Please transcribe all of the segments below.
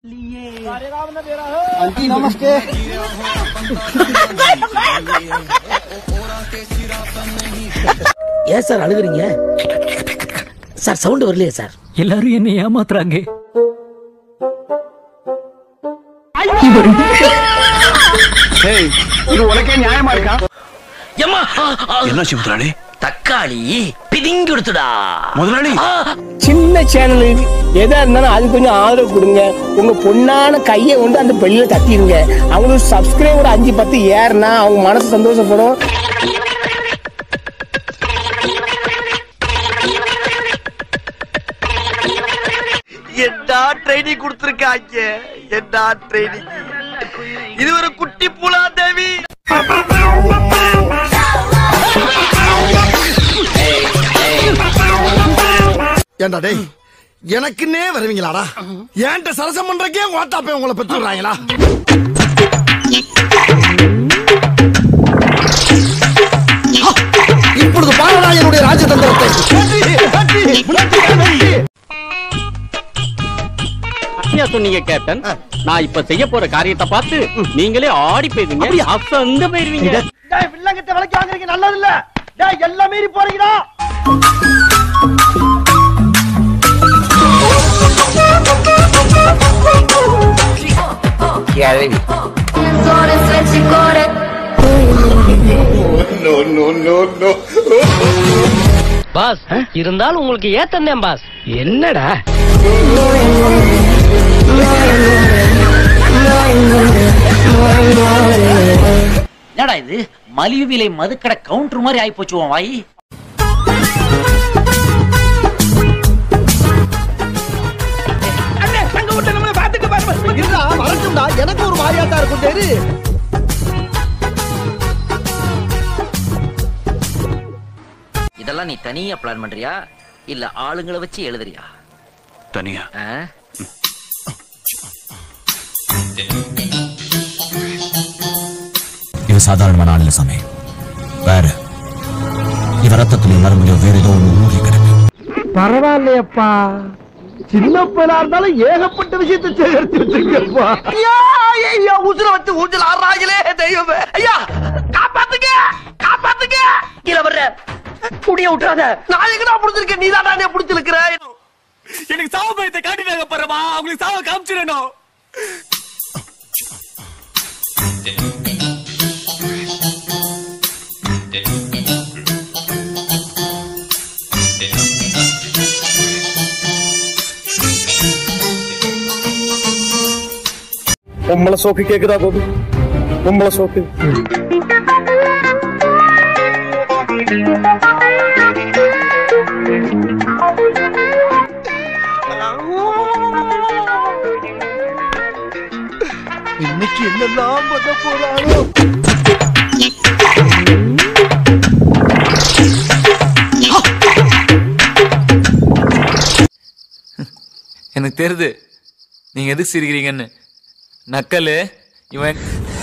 நமஸ்தே ஏன் சார் அழுகுறீங்க sir sound வரலையே சார் எல்லாரும் என்ன ஏமாத்துறாங்க இது உனக்கே நியாயமா இருக்கா எம்மா என்னாச்சு முதலாளி தக்காளி பிதிங்கி கொடுத்துடா முதலாளி சின்ன சேனலு எதா இருந்தாலும் அது கொஞ்சம் ஆதரவு கொடுங்க உங்க பொண்ணான கையை கொண்டு அந்த பெல்லில தட்டிடுங்க அவங்களுக்கு சப்ஸ்கிரைபர் அஞ்சு பத்து ஏறுனா அவங்க மனசு சந்தோஷப்படும் என்னடா ட்ரைனிங் கொடுத்துருக்காங்க என்னடா ட்ரைனிங் இது ஒரு குட்டி புலா தேவி ஏண்டா டேய் எனக்குன்னே வருவீங்களாடா ஏன்ட்ட சரசம் பண்றக்கே ஓட்டாப்பே உங்களை பெற்று விடுறாங்களா இப்பொழுது பாருடா என்னுடைய ராஜதந்திரத்தை சொன்னீங்க கேப்டன் நான் இப்ப செய்ய போற காரியத்தை பார்த்து நீங்களே ஆடி போயிருவீங்க அசந்து போயிருவீங்க டேய் வில்லங்கத்தை விலைக்கு வாங்குறீங்க நல்லது இல்ல டேய் எல்லாம் மீறி போறீங்கடா பாஸ் இருந்தாலும் உங்களுக்கு ஏத்தந்தேன் பாஸ் என்னடா என்னடா இது மலிவு விலை மதுக்கடை கவுண்டர் மாதிரி ஆயி போச்சு உன் வாய் வரட்டும்டா எனக்கு ஒரு மாதிரியாட்டா இருக்கும் தேரு இதெல்லாம் நீ தனியா பிளான் பண்றியா இல்ல ஆளுங்களை வச்சு எழுதுறியா தனியா ஆ? இது சாதாரணமான ஆள் இல்ல சாமி வேற இவ ரத்தத்துலயும் நரம்புலயும் வேற ஏதோ ஒண்ணு ஊறி கிடக்கு பரவாயில்லையப்பா சின்ன பையனா இருந்தாலும் ஏகப்பட்ட விஷயத்தை சேகரித்து வச்சிருக்கப்பா ஐயா ஐயா உசுர வச்சு ஊஞ்சல் ஆடுறாங்களே தெய்வமே ஐயா காப்பாத்துங்க காப்பாத்துங்க கீழே வர்ற முடிய விட்டுறாத நான் எங்கடா புடிச்சிருக்கேன் நீ தான் புடிச்சிருக்கிற எனக்கு சாவ பயத்தை காட்டினாங்க பாருமா அவங்களுக்கு சாவ காமிச்சிடணும் பொம்பளை சோக்கு கேக்குதா கோபி பொம்பளை சோக்கு இன்னைக்கு என்னெல்லாம் பண்ண போறானோ எனக்கு தெரியுது நீங்க எதுக்கு சிரிக்கிறீங்கன்னு நக்கலு இவன்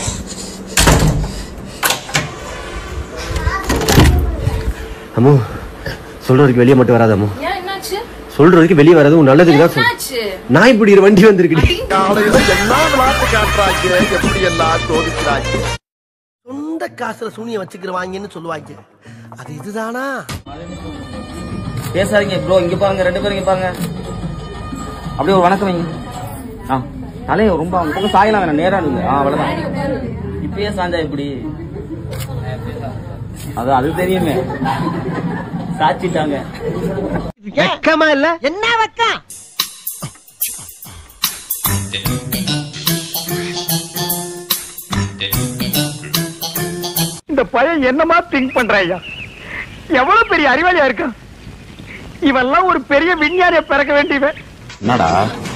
அம்மு சொல்ற வரைக்கும் வெளியே மட்டும் வராத அம்மு ஏன் என்னாச்சு சொல்ற வரைக்கும் வெளியே வராது உன் நல்லதுக்கு தான் சொல் என்னாச்சு நான் இப்படி ஒரு வண்டி வந்திருக்கேன் காலையில என்ன விளையாட்டு காட்டுறாங்க எப்படி எல்லாம் சோதிக்கிறாங்க சொந்த காசுல சூனிய வச்சுக்கிறவாங்கன்னு சொல்லுவாங்க அது இதுதானா பேசாதீங்க ப்ரோ இங்க பாருங்க ரெண்டு பேரும் இங்க பாருங்க அப்படியே ஒரு வணக்கம் வைங்க ஆ தலைய ரொம்ப அவங்க பக்கம் சாயலாம் வேணாம் நேரா நில்லு ஆ அவ்வளவுதான் இப்பயே சாஞ்சா எப்படி அது அது தெரியுமே சாச்சிட்டாங்க வெக்கமா இல்ல என்ன வெக்கம் இந்த பையன் என்னமா திங்க் பண்றாயா எவ்வளவு பெரிய அறிவாளியா இருக்கான் இவெல்லாம் ஒரு பெரிய விஞ்ஞானிய பிறக்க வேண்டியவன் என்னடா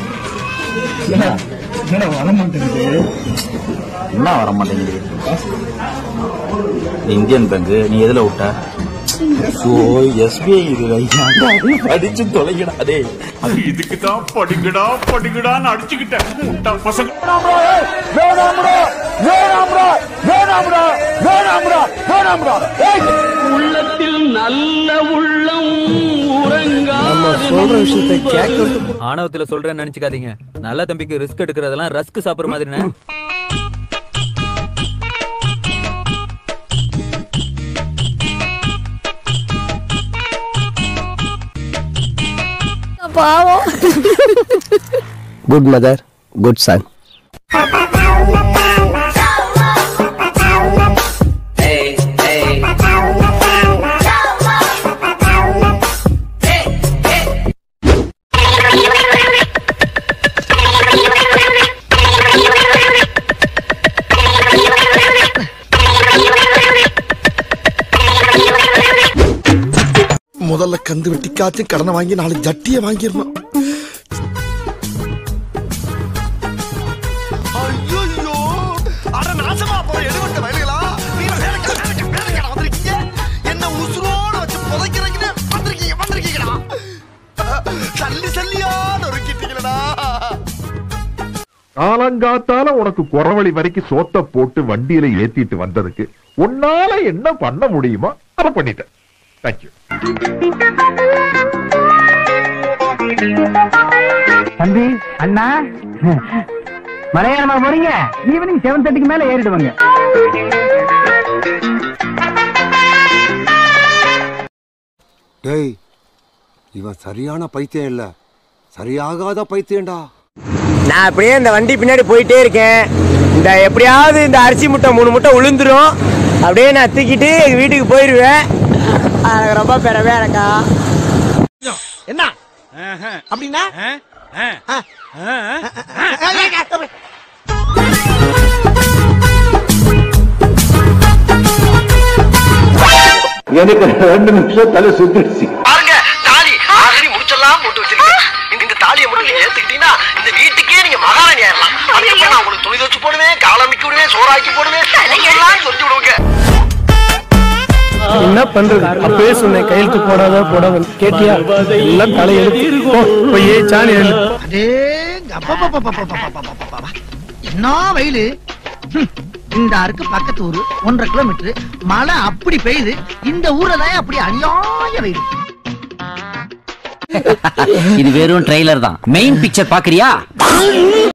என்ன வர மாட்டேங்குது இந்தியன் பேங்க் நீ எதுல விட்ட ஸோ எஸ்பிஐ இது அடிச்சு தொலைங்கடா அது இதுக்கு தான் படிங்கடா படிங்கடான்னு அடிச்சுக்கிட்டேன் முட்டா பசங்க உள்ளத்தில் நல்ல உள்ளம் உறங்கா நம்ம சொல்ற விஷயத்தை கேட்கறது ஆணவத்துல சொல்றேன்னு நினைச்சுக்காதீங்க நல்ல தம்பிக்கு ரிஸ்க் எடுக்கிறதெல்லாம் ரஸ்க் சாப்பிடுற மாதிரிண்ணே பாவம் குட் மதர் குட் சன் முதல்ல கந்து வெட்டிக்காச்சும் கடனை வாங்கி நாலு ஜட்டியை வாங்கிடணும் ஐயோ அட நாசமா போற எடுபட்ட வயலுகளா நீங்க வேலைக்கு வேலைக்கு வேலைக்கு வந்திருக்கீங்க என்ன உசுரோட வச்சு புதைக்கிறீங்கன்னு வந்திருக்கீங்க வந்திருக்கீங்கடா சல்லி சல்லியா நொறுக்கிட்டீங்களடா காலங்காத்தால உனக்கு குறவழி வரைக்கும் சோத்த போட்டு வண்டியில ஏத்திட்டு வந்ததுக்கு உன்னால என்ன பண்ண முடியுமோ அதை பண்ணிட்டேன் தேங்க்யூ தம்பி அண்ணா மலையாளமா போறீங்க ஈவினிங் செவன் தேர்ட்டிக்கு மேல ஏறிடுவாங்க டேய் இவன் சரியான பைத்தியம் இல்ல சரியாகாத பைத்தியம்டா நான் அப்படியே இந்த வண்டி பின்னாடி போயிட்டே இருக்கேன் இந்த எப்படியாவது இந்த அரிசி முட்டை மூணு முட்டை உளுந்துரும் அப்படியே நான் தூக்கிட்டு எங்க வீட்டுக்கு போயிருவேன் எனக்கு ரொம்ப பெறவே எனக்கா என்ன அப்படின்னா எனக்கு ரெண்டு நிமிஷம் தலை சுத்திடுச்சு பாருங்க தாலி ஆல்ரெடி முடிச்செல்லாம் போட்டு வச்சிருக்கேன் இந்த- இந்த தாலியை மட்டும் நீங்க ஏத்துக்கிட்டீங்கன்னா இந்த வீட்டுக்கே நீங்க மகாராணி ஆயிரலாம் அதுக்கப்புறம் நான் உங்களுக்கு துணி வச்சு போடுவேன் காலமிக்கி விடுவேன் சோறாக்கி போடுவேன் எல்லாம் சொல்லி விடுவேங்க என்ன பண்றது அப்பவே சொன்னேன் கையெழுத்து போடாத போடாத கேட்டியா எல்லாம் தலையெழுத்து போ, போய் சாணி எழு என்ன வெயிலு ஹம், இந்த அருக்கு பக்கத்து ஊரு ஒன்றரை கிலோமீட்டர் மழை அப்படி பெய்யுது இந்த ஊர்ல தான் அப்படி அநியாய வெயில் இது வெறும் ட்ரெய்லர் தான் மெயின் பிக்சர் பாக்குறியா